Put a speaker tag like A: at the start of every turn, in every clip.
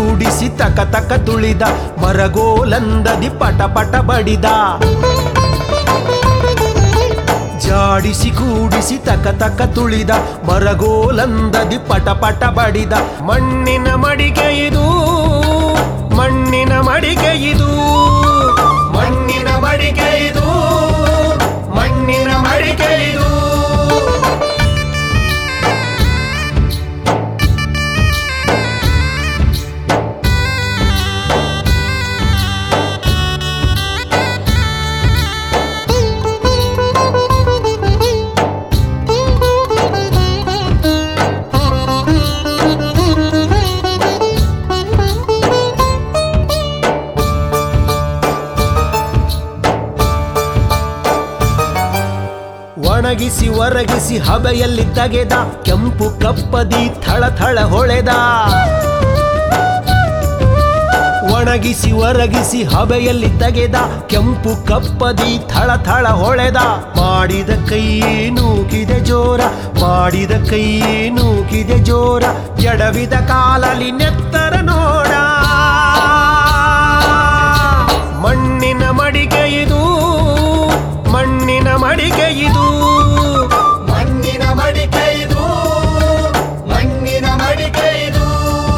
A: ಕೂಡಿಸಿ ತಕ ತಕ ತುಳಿದ ಮರಗೋಲಂದದಿ ಪಟ ಪಟ ಬಡಿದ ಜಾಡಿಸಿ ಕೂಡಿಸಿ ತಕ ತಕ ತುಳಿದ ಮರಗೋಲಂದದಿ ಪಟ ಪಟ ಬಡಿದ ಮಣ್ಣಿನ ಮಡಿಕೆ ಇದು ಮಣ್ಣಿನ ಮಡಿಕೆ ಇದು ಮಣ್ಣಿನ ಮಡಿಕೆ ಇದು ಮಣ್ಣಿನ ಮಡಿಕೆ ಇದು ಒಣಗಿಸಿ ಒರಗಿಸಿ ಹಬೆಯಲ್ಲಿ ತೆಗೆದ ಕೆಂಪು ಕಪ್ಪದಿ ಥಳ ಥಳ ಹೊಳೆದ ಒಣಗಿಸಿ ಒರಗಿಸಿ ಹಬೆಯಲ್ಲಿ ತೆಗೆದ ಕೆಂಪು ಕಪ್ಪದಿ ಥಳ ಥಳ ಹೊಳೆದ ಮಾಡಿದ ಕೈ ನೂಕಿದೆ ಜೋರ ಮಾಡಿದ ಕೈ ನೂಕಿದೆ ಜೋರ ಎಡವಿದ ಕಾಲಲ್ಲಿ ನೆತ್ತರ ನೋಡ ಮಣ್ಣಿನ ಮಡಿಕೆ ಇದು ಮಣ್ಣಿನ ಮಡಿಕೆ ಇದು ಮಣ್ಣಿನ ಮಡಿಕೆ ಇದು ಮಣ್ಣಿನ ಮಡಿಕೆ ಇದು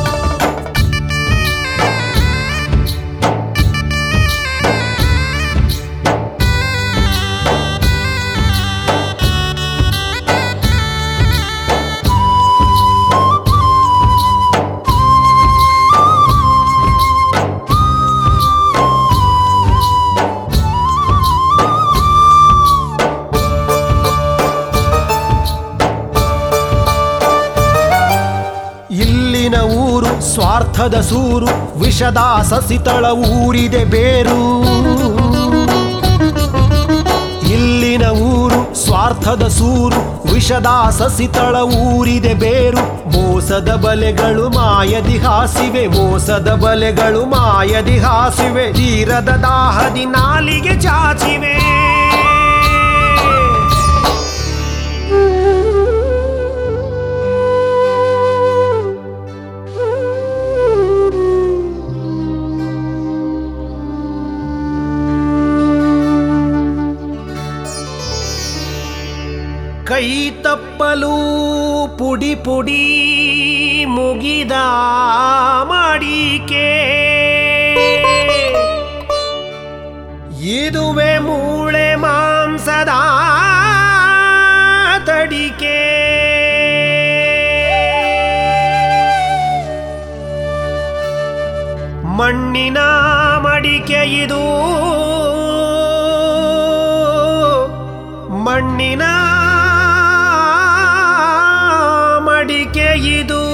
A: ಇಲ್ಲಿನ ಊರು ಸ್ವಾರ್ಥದ ಸೂರು ವಿಷದ ಸಸಿತಳ ಊರಿದೆ ಬೇರು ಇಲ್ಲಿನ ಊರು ಸ್ವಾರ್ಥದ ಸೂರು ವಿಷದ ಸಸಿತಳ ಊರಿದೆ ಬೇರು ಮೋಸದ ಬಲೆಗಳು ಮಾಯದಿ ಹಾಸಿವೆ ಮೋಸದ ಬಲೆಗಳು ಮಾಯದಿ ಹಾಸಿವೆ ತೀರದ ದಾಹದಿ ನಾಲಿಗೆ ಚಾಚಿವೆ ಕೈ ತಪ್ಪಲು ಪುಡಿ ಪುಡಿ ಮುಗಿದ ಮಾಡಿಕೆ ಇದುವೆ ಮೂಳೆ ಮಾಂಸದ ತಡಿಕೆ ಮಣ್ಣಿನ ಮಡಿಕೆ ಇದು ಮಣ್ಣಿನ ಮಡಿಕೆ ಇದು